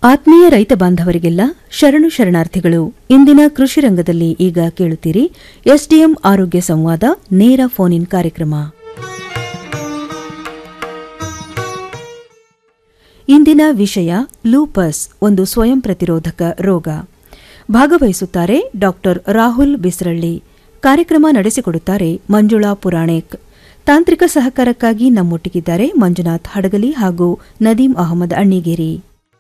ಆತ್ಮೀಯ ರೈತ ಬಾಂಧವರಿಗೆಲ್ಲ ಶರಣು ಶರಣಾರ್ಥಿಗಳು ಇಂದಿನ ಕೃಷಿ ರಂಗದಲ್ಲಿ ಈಗ ಕೇಳುತ್ತೀರಿ ಎಸ್ಡಿಎಂ ಆರೋಗ್ಯ ಸಂವಾದ ನೇರ ಫೋನ್ ಇನ್ ಕಾರ್ಯಕ್ರಮ ಇಂದಿನ ವಿಷಯ ಲೂಪಸ್ ಒಂದು ಸ್ವಯಂ ಪ್ರತಿರೋಧಕ ರೋಗ ಭಾಗವಹಿಸುತ್ತಾರೆ ಡಾಕ್ಟರ್ ರಾಹುಲ್ ಬಿಸ್ರಳ್ಳಿ ಕಾರ್ಯಕ್ರಮ ನಡೆಸಿಕೊಡುತ್ತಾರೆ ಮಂಜುಳಾ ಪುರಾಣೇಕ್ ತಾಂತ್ರಿಕ ಸಹಕಾರಕ್ಕಾಗಿ ನಮ್ಮೊಟ್ಟಿಗಿದ್ದಾರೆ ಮಂಜುನಾಥ್ ಹಡಗಲಿ ಹಾಗೂ ನದೀಂ ಅಹಮದ್ ಅಣ್ಣಿಗೇರಿ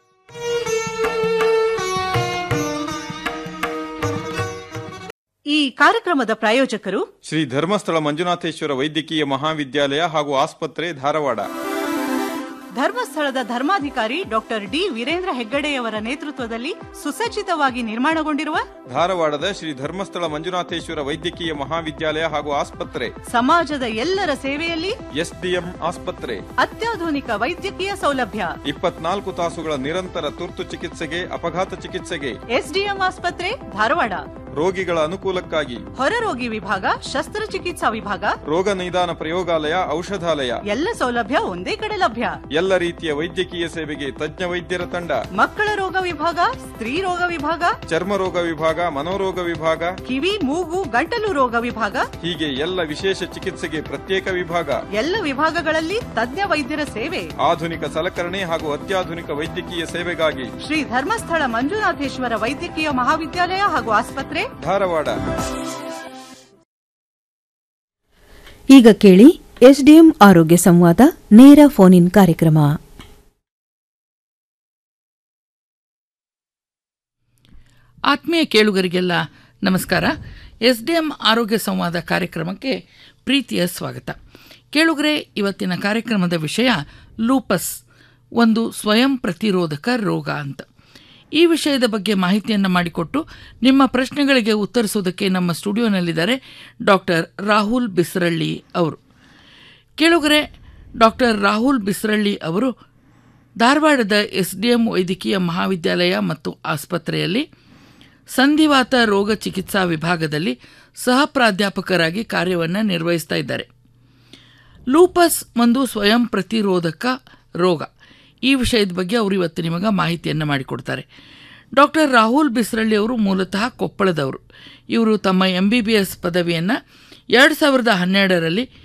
ಈ ಕಾರ್ಯಕ್ರಮದ ಪ್ರಾಯೋಜಕರು ಶ್ರೀ ಧರ್ಮಸ್ಥಳ ಮಂಜುನಾಥೇಶ್ವರ ವೈದ್ಯಕೀಯ ಮಹಾವಿದ್ಯಾಲಯ ಹಾಗೂ ಆಸ್ಪತ್ರೆ ಧಾರವಾಡ ಧರ್ಮಸ್ಥಳದ ಧರ್ಮಾಧಿಕಾರಿ ಡಾಕ್ಟರ್ ಡಿ ವೀರೇಂದ್ರ ಹೆಗ್ಗಡೆಯವರ ನೇತೃತ್ವದಲ್ಲಿ ಸುಸಜ್ಜಿತವಾಗಿ ನಿರ್ಮಾಣಗೊಂಡಿರುವ ಧಾರವಾಡದ ಶ್ರೀ ಧರ್ಮಸ್ಥಳ ಮಂಜುನಾಥೇಶ್ವರ ವೈದ್ಯಕೀಯ ಮಹಾವಿದ್ಯಾಲಯ ಹಾಗೂ ಆಸ್ಪತ್ರೆ ಸಮಾಜದ ಎಲ್ಲರ ಸೇವೆಯಲ್ಲಿ ಎಸ್ಡಿಎಂ ಆಸ್ಪತ್ರೆ ಅತ್ಯಾಧುನಿಕ ವೈದ್ಯಕೀಯ ಸೌಲಭ್ಯ ಇಪ್ಪತ್ನಾಲ್ಕು ತಾಸುಗಳ ನಿರಂತರ ತುರ್ತು ಚಿಕಿತ್ಸೆಗೆ ಅಪಘಾತ ಚಿಕಿತ್ಸೆಗೆ ಎಸ್ಡಿಎಂ ಆಸ್ಪತ್ರೆ ಧಾರವಾಡ ರೋಗಿಗಳ ಅನುಕೂಲಕ್ಕಾಗಿ ಹೊರರೋಗಿ ವಿಭಾಗ ಶಸ್ತ್ರಚಿಕಿತ್ಸಾ ವಿಭಾಗ ರೋಗ ನಿದಾನ ಪ್ರಯೋಗಾಲಯ ಔಷಧಾಲಯ ಎಲ್ಲ ಸೌಲಭ್ಯ ಒಂದೇ ಕಡೆ ಲಭ್ಯ ಎಲ್ಲ ರೀತಿಯ ವೈದ್ಯಕೀಯ ಸೇವೆಗೆ ತಜ್ಞ ವೈದ್ಯರ ತಂಡ ಮಕ್ಕಳ ರೋಗ ವಿಭಾಗ ಸ್ತ್ರೀ ರೋಗ ವಿಭಾಗ ಚರ್ಮ ರೋಗ ವಿಭಾಗ ಮನೋರೋಗ ವಿಭಾಗ ಕಿವಿ ಮೂಗು ಗಂಟಲು ರೋಗ ವಿಭಾಗ ಹೀಗೆ ಎಲ್ಲ ವಿಶೇಷ ಚಿಕಿತ್ಸೆಗೆ ಪ್ರತ್ಯೇಕ ವಿಭಾಗ ಎಲ್ಲ ವಿಭಾಗಗಳಲ್ಲಿ ತಜ್ಞ ವೈದ್ಯರ ಸೇವೆ ಆಧುನಿಕ ಸಲಕರಣೆ ಹಾಗೂ ಅತ್ಯಾಧುನಿಕ ವೈದ್ಯಕೀಯ ಸೇವೆಗಾಗಿ ಶ್ರೀ ಧರ್ಮಸ್ಥಳ ಮಂಜುನಾಥೇಶ್ವರ ವೈದ್ಯಕೀಯ ಮಹಾವಿದ್ಯಾಲಯ ಹಾಗೂ ಆಸ್ಪತ್ರೆ ಧಾರವಾಡ ಈಗ ಕೇಳಿ ಎಸ್ಡಿಎಂ ಆರೋಗ್ಯ ಸಂವಾದ ನೇರ ಫೋನ್ ಇನ್ ಕಾರ್ಯಕ್ರಮ ಆತ್ಮೀಯ ಕೇಳುಗರಿಗೆಲ್ಲ ನಮಸ್ಕಾರ ಎಸ್ ಡಿ ಎಂ ಆರೋಗ್ಯ ಸಂವಾದ ಕಾರ್ಯಕ್ರಮಕ್ಕೆ ಪ್ರೀತಿಯ ಸ್ವಾಗತ ಕೇಳುಗರೆ ಇವತ್ತಿನ ಕಾರ್ಯಕ್ರಮದ ವಿಷಯ ಲೂಪಸ್ ಒಂದು ಸ್ವಯಂ ಪ್ರತಿರೋಧಕ ರೋಗ ಅಂತ ಈ ವಿಷಯದ ಬಗ್ಗೆ ಮಾಹಿತಿಯನ್ನು ಮಾಡಿಕೊಟ್ಟು ನಿಮ್ಮ ಪ್ರಶ್ನೆಗಳಿಗೆ ಉತ್ತರಿಸೋದಕ್ಕೆ ನಮ್ಮ ಸ್ಟುಡಿಯೋನಲ್ಲಿದ್ದಾರೆ ಡಾಕ್ಟರ್ ರಾಹುಲ್ ಬಿಸ್ರಳ್ಳಿ ಅವರು ಕೇಳುಗರೆ ಡಾಕ್ಟರ್ ರಾಹುಲ್ ಬಿಸ್ರಳ್ಳಿ ಅವರು ಧಾರವಾಡದ ಎಸ್ ಡಿ ಎಂ ವೈದ್ಯಕೀಯ ಮಹಾವಿದ್ಯಾಲಯ ಮತ್ತು ಆಸ್ಪತ್ರೆಯಲ್ಲಿ ಸಂಧಿವಾತ ರೋಗ ಚಿಕಿತ್ಸಾ ವಿಭಾಗದಲ್ಲಿ ಸಹ ಪ್ರಾಧ್ಯಾಪಕರಾಗಿ ಕಾರ್ಯವನ್ನು ನಿರ್ವಹಿಸ್ತಾ ಇದ್ದಾರೆ ಲೂಪಸ್ ಒಂದು ಸ್ವಯಂ ಪ್ರತಿರೋಧಕ ರೋಗ ಈ ವಿಷಯದ ಬಗ್ಗೆ ಅವರು ಇವತ್ತು ನಿಮಗೆ ಮಾಹಿತಿಯನ್ನು ಮಾಡಿಕೊಡ್ತಾರೆ ಡಾಕ್ಟರ್ ರಾಹುಲ್ ಬಿಸ್ರಳ್ಳಿ ಅವರು ಮೂಲತಃ ಕೊಪ್ಪಳದವರು ಇವರು ತಮ್ಮ ಎಂ ಬಿ ಬಿ ಎಸ್ ಪದವಿಯನ್ನು ಎರಡು ಸಾವಿರದ ಹನ್ನೆರಡರಲ್ಲಿ